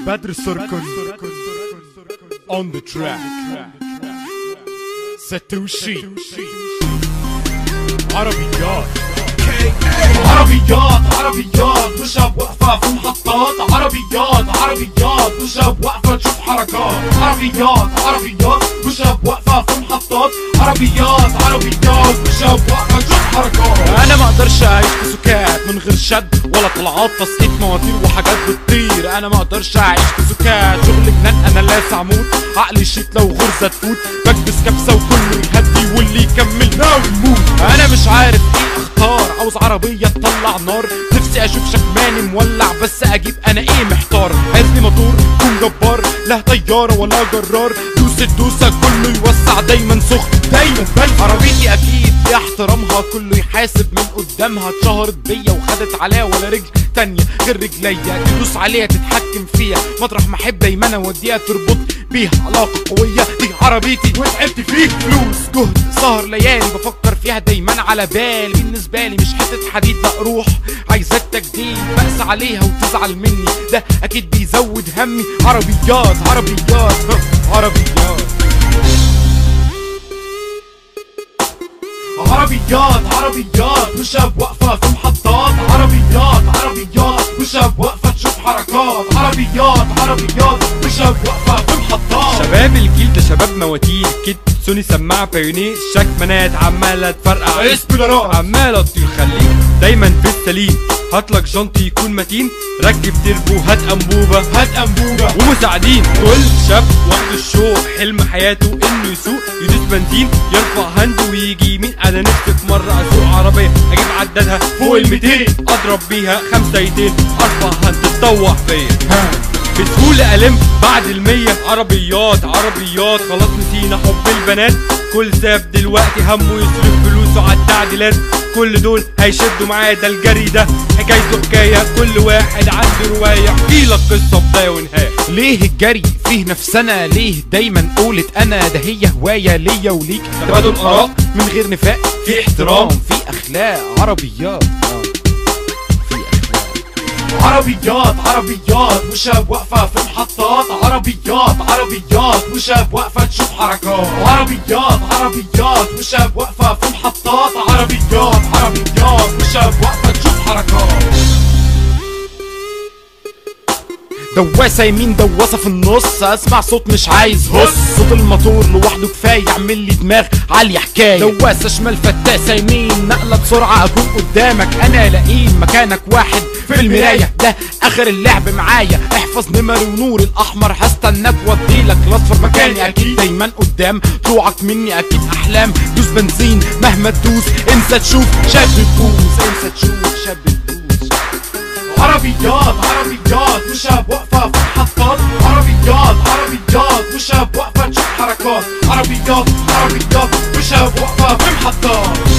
بدر سركن on the track ساتوشي عربيات عربيات عربيات وشاب واقفة في محطات عربيات عربيات وشاب واقفة تشوف حركات عربيات عربيات وشاب واقفة في محطات عربيات عربيات وشاب واقفة تشوف حركات انا ما اقدرش اعيش في سكات من غير شد ولا طلعات تسقيط مواتير وحاجات بتطير انا ما اقدرش اعيش في سكات شغل جنان انا لاس عمود عقلي شيت لو غرزه تفوت بكبس كبسه وكله يهدي واللي يكمل ناوي يموت انا مش عارف ايه اختار عاوز عربيه تطلع نار نفسي اشوف شكماني مولع بس اجيب انا ايه محتار عايز لي موتور يكون جبار لا طياره ولا جرار دوس الدوسه كله يوسع دايما سخن دايما بل عربيتي اكيد ليها احترامها كله يحاسب من قدامها اتشهرت بيا وخدت عليها ولا رجل تانية غير رجليا تدوس عليها تتحكم فيها مطرح ما احب دايما اوديها تربط بيها علاقة قوية دي عربيتي وتعبت فيه فلوس جهد سهر ليالي بفكر فيها دايما على بالي بالنسبة لي مش حتة حديد لا روح عايزة تجديد بأس عليها وتزعل مني ده اكيد بيزود همي عربيات عربيات عربيات عربيات عربيات وشاب واقفة في محطات عربيات عربيات وشاب واقفة تشوف حركات عربيات عربيات وشاب واقفة في محطات شباب الجيل ده شباب مواتير كيت سوني سماعة بيونيه شك منات عمالة تفرقع اسم نارات عمالة تطير خليك دايما في السليم هاتلك جنطي يكون متين ركب تربو هات انبوبة هات انبوبة ومساعدين كل شاب واخد الشوق حلم حياته انه يسوق يدوس بنزين يرفع هنده ويجي يمين انا نفسي في مرة اسوق عربية اجيب عدادها فوق ال 200 اضرب بيها خمسة يتين ارفع هند تطوح فيا بسهولة ألم بعد المية عربيات عربيات خلاص نسينا حب البنات كل ساب دلوقتي همه يصرف فلوسه على التعديلات كل دول هيشدوا معاه ده الجري ده حكايته حكاية كل واحد عنده رواية احكيلك قصة بداية ونهاية ليه الجري فيه نفسنا ليه دايما قولة انا ده هي هواية ليا وليك تبادل آراء من غير نفاق في احترام في اخلاق عربيات آه. في اخلاق عربيات عربيات وشاب واقفة في محطات عربيات عربيات وشاب واقفة تشوف حركات عربيات عربيات وشاب واقفة في محطات عربيات عربيات وشاب واقفة تشوف حركات دواسة يمين دواسة في النص اسمع صوت مش عايز هص صوت الموتور لوحده كفاية يعمل لي دماغ عالية حكاية دواسة شمال فتاسة يمين نقلة بسرعة اكون قدامك انا لئيم مكانك واحد في المراية ده اخر اللعب معايا احفظ نمري ونور الاحمر هستناك واديلك الاصفر مكاني اكيد دايما قدام طلوعك مني اكيد احلام دوس بنزين مهما تدوس انسى تشوف شاب بوز انسى تشوف شاب بوز عربيات عربيات وشاب واقفة في محطات عربيات عربيات وشاب واقفة تشوف حركات عربيات عربيات وشاب واقفة في محطات